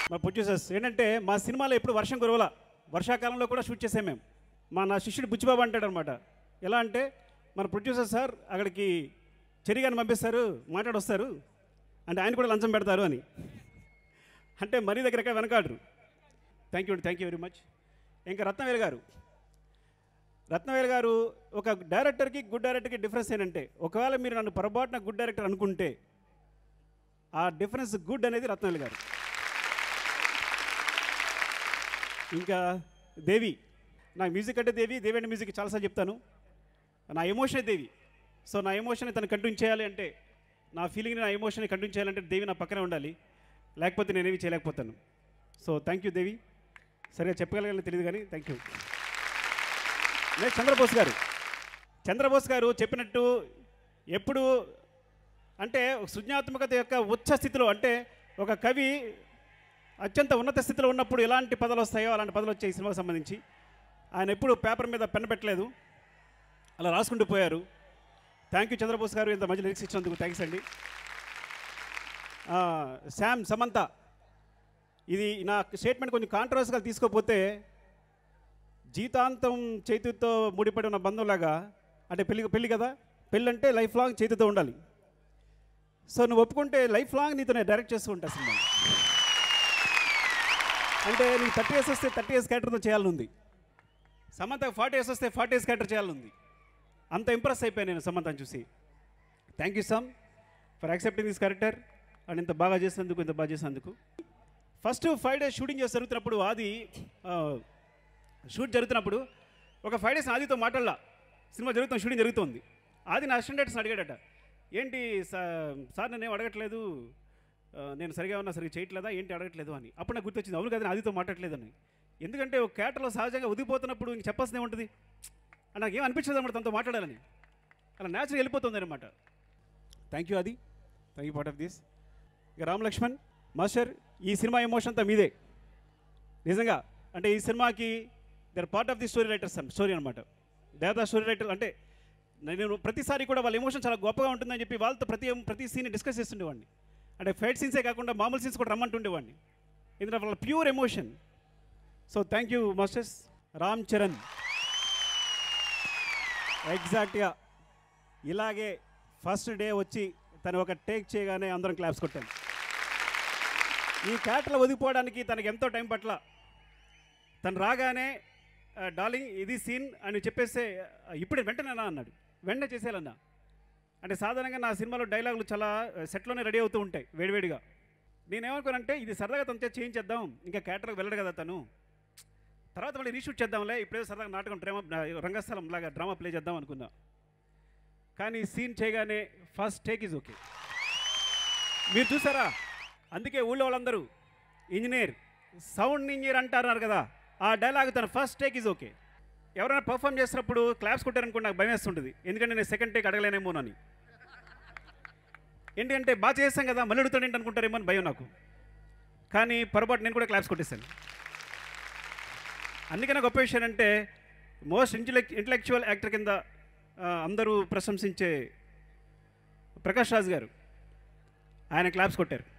మా ప్రొడ్యూసర్స్ ఏంటంటే మా సినిమాలో ఎప్పుడు వర్షం కురవల వర్షాకాలంలో కూడా షూట్ చేసాం మేము మా నా శిష్యుడు బుచ్చిబాబు అంటాడు అనమాట ఎలా అంటే మన ప్రొడ్యూసర్ సార్ అక్కడికి చెరిగాని పంపిస్తారు మాట్లాడొస్తారు అంటే ఆయన కూడా లంచం పెడతారు అని అంటే మరీ దగ్గర ఎక్కడ వెనకాడరు థ్యాంక్ యూ అండి థ్యాంక్ యూ వెరీ మచ్ ఇంకా రత్నవేలు గారు రత్నవేలు గారు ఒక డైరెక్టర్కి గుడ్ డైరెక్టర్కి డిఫరెన్స్ ఏంటంటే ఒకవేళ మీరు నన్ను పొరపాటున గుడ్ డైరెక్టర్ అనుకుంటే ఆ డిఫరెన్స్ గుడ్ అనేది రత్నవేలు గారు ఇంకా దేవి నా మ్యూజిక్ అంటే దేవి దేవి అంటే మ్యూజిక్ చాలాసార్లు చెప్తాను నా ఎమోషనే దేవి సో నా ఎమోషన్ తను కంటిన్యూ చేయాలి అంటే నా ఫీలింగ్ని నా ఎమోషన్ని కంటిన్యూ చేయాలంటే దేవి నా పక్కనే ఉండాలి లేకపోతే నేనేమి చేయలేకపోతాను సో థ్యాంక్ యూ దేవి సరిగా చెప్పగలగాలని తెలియదు కానీ థ్యాంక్ యూ నెక్స్ట్ చంద్రబోస్ గారు చంద్రబోస్ గారు చెప్పినట్టు ఎప్పుడు అంటే సృజనాత్మకత యొక్క ఉచ్చ స్థితిలో అంటే ఒక కవి అత్యంత ఉన్నత స్థితిలో ఉన్నప్పుడు ఎలాంటి పదాలు వస్తాయో అలాంటి పదాలు వచ్చాయి ఈ సినిమాకి సంబంధించి ఆయన ఎప్పుడు పేపర్ మీద పెన్ పెట్టలేదు అలా రాసుకుంటూ పోయారు థ్యాంక్ యూ చంద్రబోస్ గారు ఇంత మంచి లిరిక్స్ ఇచ్చినందుకు థ్యాంక్స్ అండి ఆ, శామ్ సమంత ఇది నా స్టేట్మెంట్ కొంచెం కాంట్రవర్స్గా తీసుకోపోతే జీతాంతం చేతితో ముడిపడి ఉన్న బంధంలాగా అంటే పెళ్లి పెళ్లి కదా పెళ్ళి అంటే లైఫ్ లాంగ్ చేతితో ఉండాలి సో నువ్వు ఒప్పుకుంటే లైఫ్ లాంగ్ నీతో నేను డైరెక్ట్ చేస్తూ ఉంటా సినిమా అంటే నీకు థర్టీ ఇయర్స్ వస్తే థర్టీ ఇయర్స్ క్యారెక్టర్తో చేయాలని ఉంది సమంత ఫార్టీ ఇయర్స్ వస్తే ఫార్టీ ఇయర్స్ క్యారెక్టర్ చేయాలని ఉంది అంత ఇంప్రెస్ అయిపోయాను నేను సమంతని చూసి thank you Sam for accepting this character and ఇంత బాగా చేసినందుకు ఇంత బాగా చేసినందుకు ఫస్ట్ ఫైవ్ డేస్ షూటింగ్ చేసి జరుగుతున్నప్పుడు అది ఆ, షూట్ జరుగుతున్నప్పుడు ఒక ఫైవ్ డేస్ ఆదితో మాట్లాడలా సినిమా జరుగుతుంది షూటింగ్ జరుగుతుంది ఆది నా అసిస్టెంట్ డైరెక్టర్స్ని అడిగాడట ఏంటి సా- సార్ నన్ను ఏం అడగట్లేదు ఆ, నేను సరిగా ఉన్నా సరిగా చేయట్లేదా ఏంటి అడగట్లేదు అని అప్పుడు నాకు గుర్తొచ్చింది అవును కదా నేను ఆదితో మాట్లాడలేదని ఎందుకంటే ఒక క్యారెక్టర్లో సహజంగా ఉదిపోతున్నప్పుడు ఇంక చెప్పాల్సింది ఏముంటుంది అని నాకు ఏం అనిపించదు అన్నమాట తనతో మాట్లాడాలని అలా న్యాచురల్ వెళ్ళిపోతుంది అనమాట థ్యాంక్ యూ అది thank you part of this ఇక రామ్ లక్ష్మణ్ మాస్టర్ ఈ సినిమా ఎమోషన్ అంతా మీదే నిజంగా అంటే ఈ సినిమాకి their part of the story writers story అనమాట దేవతా స్టోరీ రైటర్ అంటే నేను ప్రతిసారి కూడా వాళ్ళ ఎమోషన్ చాలా గొప్పగా ఉంటుందని చెప్పి వాళ్ళతో ప్రతి ప్రతి సీన్ డిస్కస్ చేస్తుండేవాడిని అంటే ఫైట్ సీన్సే కాకుండా మామూలు సీన్స్ కూడా రమ్మంటుండేవాడిని ఎందుకంటే వాళ్ళ pure emotion so thank you masters Ram Charan ఎగ్జాక్ట్గా ఇలాగే ఫస్ట్ డే వచ్చి తను ఒక టేక్ చేయగానే అందరం క్లాప్స్ కొట్టాను ఈ క్యారెక్టర్లో ఒదిగిపోవడానికి తనకి ఎంతో టైం పట్ల తను రాగానే "ఆ, డార్లింగ్ ఇది సీన్ అని చెప్పేస్తే "ఆ, ఇప్పుడే వెంటనేనా అన్నాడు వెంటనే చేసేయాలన్నా అంటే సాధారణంగా నా సినిమాలో డైలాగులు చాలా ఆ, సెట్లోనే రెడీ అవుతూ ఉంటాయి వేడివేడిగా నేనేమనుకోనంటే ఇది సరదాగా తనతో చేయించేద్దాం ఇంకా క్యారెక్టర్కి వెళ్ళడు కదా తను తర్వాత మళ్ళీ రీషూట్ చేద్దాంలే ఇప్పుడే సరదాగా నాటకం డ్రామా రంగస్థలం లాగా డ్రామా ప్లే చేద్దాం అనుకున్నా కానీ సీన్ చేయగానే ఫస్ట్ టేక్ ఈజ్ ఓకే మీరు చూసారా అందుకే ఊళ్ళో వాళ్ళందరూ ఇంజనీర్ సౌండ్ ఇంజనీర్ అంటారు కదా ఆ డైలాగ్ తన ఫస్ట్ టేక్ ఈజ్ ఓకే ఎవరైనా పర్ఫామ్ చేసినప్పుడు క్లాప్స్ కొట్టారనుకో నాకు భయం వేస్తుంటుంది ఎందుకంటే నేను సెకండ్ టేక్ అడగలేనేమోనని ఏంటంటే బాగా చేస్తాం కదా మళ్ళీ అడుగుతాడు ఏంటి అనుకుంటారేమో అని భయం నాకు కానీ పొరపాటు నేను కూడా క్లాప్స్ కొట్టేశాను అందుకనే గొప్ప విషయం అంటే మోస్ట్ ఇంటలెక్ ఇంటలెక్చువల్ యాక్టర్ కింద ఆ, అందరూ ప్రశంసించే ప్రకాష్ రాజ్ గారు ఆయన క్లాప్స్ కొట్టారు